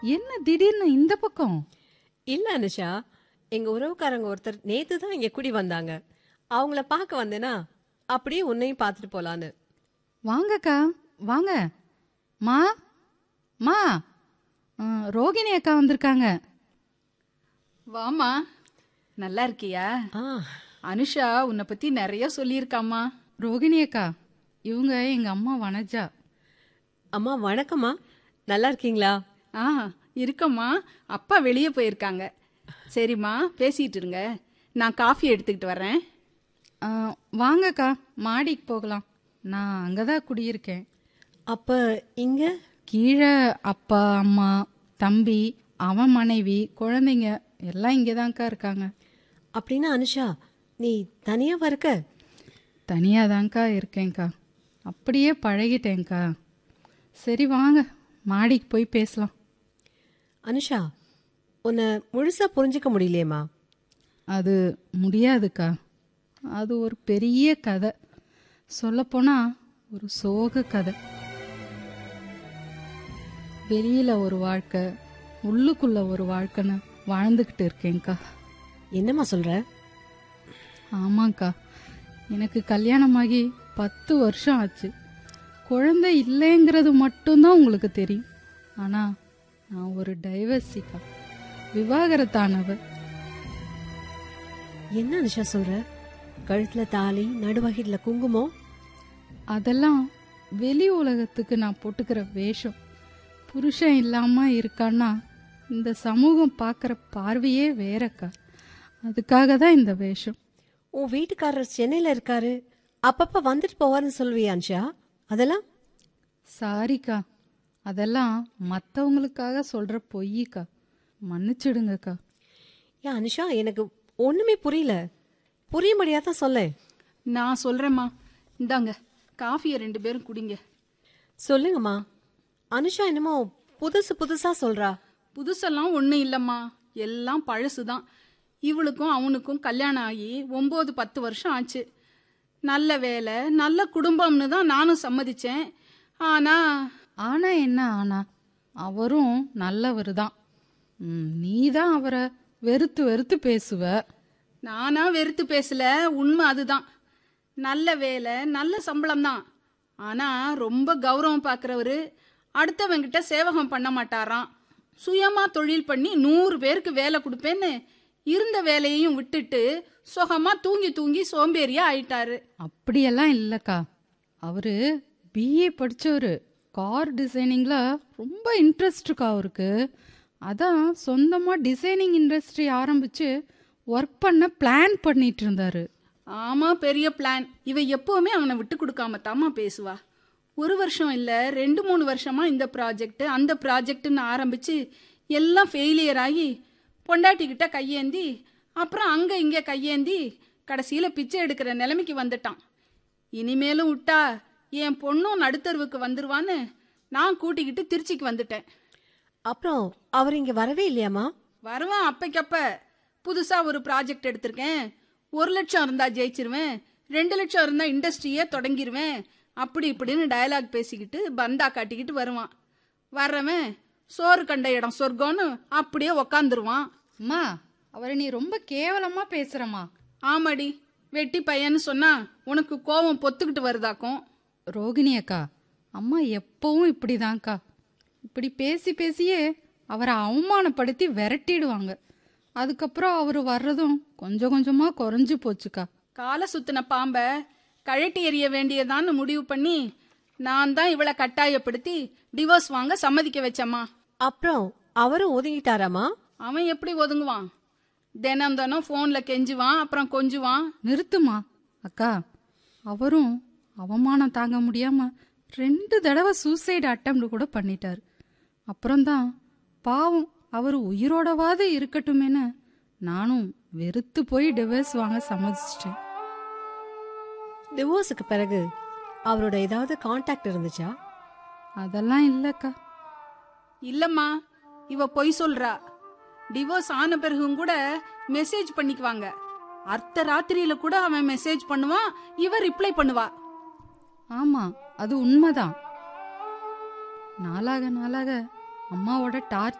என்ன திடீர்னு இந்த பக்கம் இல்ல அனுஷா எங்க உறவுக்காரங்க ஒருத்தர் நேத்து தான் இங்க குடி வந்தாங்க அவங்கள பார்க்க வந்தேனா அப்படியே உன்னையும் பார்த்துட்டு போலான்னு வாங்கக்கா வாங்க மா மா ஆ, ரோகிணி அக்கா வந்திருக்காங்க வாமா நல்லா இருக்கியா ஆ அனுஷா உன்னை பத்தி நிறைய சொல்லியிருக்காம்மா ரோகிணி அக்கா இவங்க எங்க அம்மா வனஜா அம்மா வணக்கம்மா நல்லா இருக்கீங்களா ஆ இருக்கம்மா அப்பா வெளியே போயிருக்காங்க சரிம்மா பேசிட்டு இருங்க நான் காஃபி எடுத்துக்கிட்டு வரேன் ஆ, வாங்கக்கா மாடிக்கு போகலாம் நான் அங்கதான் குடியிருக்கேன் அப்ப இங்க கீழே அப்பா அம்மா தம்பி அவன் மனைவி குழந்தைங்க எல்லாம் இங்கதான்க்கா இருக்காங்க அப்படின்னா அனுஷா நீ தனியாவா இருக்க தனியாதான்க்கா இருக்கேன்க்கா அப்படியே பழகிட்டேன்க்கா சரி வாங்க மாடிக்கு போய் பேசலாம் அனுஷா உன்னை முழுசா புரிஞ்சுக்க முடியலையேம்மா அது முடியாதுக்கா அது ஒரு பெரிய கதை சொல்லப்போனா ஒரு சோக கதை வெளியில ஒரு வாழ்க்கை உள்ளுக்குள்ள ஒரு வாழ்க்கைன்னு வாழ்ந்துக்கிட்டு இருக்கேன்க்கா என்னம்மா சொல்ற ஆமாக்கா எனக்கு கல்யாணமாகி பத்து வருஷம் ஆச்சு குழந்தை இல்லைங்கிறது மட்டும்தான் உங்களுக்கு தெரியும் ஆனா நான் ஒரு டைவர்சிக்கா விவாகரத்தானவ என்ன அனுஷா சொல்ற கழுத்துல தாலி நடுவகையில குங்குமம் அதெல்லாம் வெளி உலகத்துக்கு நான் போட்டுக்கிற வேஷம் புருஷன் இல்லாம இருக்கான்னா இந்த சமூகம் பார்க்குற பார்வையே வேறக்கா அதுக்காக தான் இந்த வேஷம் உன் வீட்டுக்காரர் சென்னையில இருக்காரு அப்பப்ப வந்துட்டு போவாருன்னு சொல்லுவியா அனுஷா அதெல்லாம் சாரிக்கா அதெல்லாம் மற்றவங்களுக்காக சொல்ற பொய்யிக்கா மன்னிச்சிடுங்கக்கா ஏன் அனுஷா எனக்கு ஒண்ணுமே புரியல புரியும்படியா தான் சொல்லேன் நான் சொல்றேம்மா இந்தாங்க காஃபியை ரெண்டு பேரும் குடிங்க சொல்லுங்கம்மா அனுஷா என்னமோ புதுசு புதுசா சொல்றா புதுசெல்லாம் ஒன்றும் இல்லைம்மா எல்லாம் பழசு தான் இவளுக்கும் அவனுக்கும் கல்யாணம் ஆகி ஒம்பது பத்து வருஷம் ஆச்சு நல்ல வேலை நல்ல குடும்பம்னு தான் நானும் சம்மதிச்சேன் ஆனா ஆனா என்ன ஆனா அவரும் நல்லவர் தான் நீ தான் அவரை வெறுத்து வெறுத்து பேசுவ நானா வெறுத்து பேசல உண்மை அதுதான் நல்ல வேலை நல்ல சம்பளம் தான் ஆனா ரொம்ப கௌரவம் பார்க்குறவரு அடுத்தவங்கிட்ட சேவகம் பண்ண மாட்டாராம் சுயமா தொழில் பண்ணி நூறு பேருக்கு வேலை கொடுப்பேன்னு இருந்த வேலையையும் விட்டுட்டு சுகமா தூங்கி தூங்கி சோம்பேறியா ஆயிட்டாரு அப்படியெல்லாம் இல்லக்கா அவரு பிஏ படிச்சவரு கார் டிசைனிங்ல ரொம்ப இன்ட்ரெஸ்ட்க்கா அவருக்கு அதான் சொந்தமா டிசைனிங் இண்டஸ்ட்ரி ஆரம்பிச்சு ஒர்க் பண்ண பிளான் பண்ணிட்டு இருந்தாரு ஆமா பெரிய பிளான் இவ எப்பவுமே அவனை விட்டு கொடுக்காம தாமா பேசுவா ஒரு வருஷம் இல்ல ரெண்டு மூணு வருஷமா இந்த ப்ராஜெக்ட் அந்த ப்ராஜெக்ட்னு ஆரம்பிச்சு எல்லாம் ஃபெயிலியர் ஆகி பொண்டாட்டிக்கிட்ட கையேந்தி அப்புறம் அங்க இங்க கையேந்தி கடைசியில பிச்சை எடுக்கிற நிலைமைக்கு வந்துட்டான் இனிமேலும் விட்டா என் பொண்ணும் நடுத்தருவுக்கு வந்துருவான்னு நான் கூட்டிக்கிட்டு திருச்சிக்கு வந்துட்டேன் அப்புறம் அவர் இங்க வரவே இல்லையாம்மா வருவான் அப்பைக்கப்ப புதுசா ஒரு ப்ராஜெக்ட் எடுத்திருக்கேன் ஒரு லட்சம் இருந்தா ஜெயிச்சிருவேன் ரெண்டு லட்சம் இருந்தா இண்டஸ்ட்ரியே தொடங்கிருவேன் அப்படி இப்படின்னு டயலாக் பேசிக்கிட்டு பந்தா காட்டிக்கிட்டு வருவான் வர்றவன் சோறு கண்ட இடம் சொர்க்கம்னு அப்படியே உக்காந்துருவான் அம்மா அவரை நீ ரொம்ப கேவலமா பேசுறமா ஆமாடி வெட்டி பையன்னு சொன்னா உனக்கு கோவம் பொத்துக்கிட்டு வருதாக்கும் ரோகிணி அக்கா அம்மா எப்பவும் இப்படிதான்க்கா இப்படி பேசி பேசியே அவரை அவமானப்படுத்தி விரட்டிடுவாங்க அதுக்கப்புறம் அவர் வர்றதும் கொஞ்சம் கொஞ்சமா குறைஞ்சு போச்சுக்கா காலை சுத்தின பாம்ப கழட்டி எறிய வேண்டியதான்னு முடிவு பண்ணி நான் தான் இவளை கட்டாயப்படுத்தி டிவோர்ஸ் வாங்க சம்மதிக்க வச்சம்மா அப்புறம் அவரும் ஒதுங்கிட்டாராமா அவன் எப்படி ஒதுங்குவான் தினம் தினம் ஃபோனில் கெஞ்சுவான் அப்புறம் கொஞ்சுவான் நிறுத்துமா அக்கா அவரும் அவமானம் தாங்க முடியாம ரெண்டு தடவை சூசைடு அட்டம் கூட பண்ணிட்டாரு அப்புறம்தான் பாவம் அவர் உயிரோடவாது இருக்கட்டுமேன்னு நானும் வெறுத்து போய் டிவோர்ஸ் வாங்க சம்மதிச்சிட்டேன் டிவோர்ஸுக்கு பிறகு அவரோட ஏதாவது காண்டாக்ட் இருந்துச்சா அதெல்லாம் இல்லக்கா இல்லம்மா இவ பொய் சொல்றா டிவோர்ஸ் ஆன பிறகும் கூட மெசேஜ் பண்ணிக்குவாங்க அர்த்த ராத்திரியில கூட அவன் மெசேஜ் பண்ணுவான் இவ ரிப்ளை பண்ணுவா ஆமா அது உண்மைதான் நாளாக நாளாக அம்மாவோட டார்ச்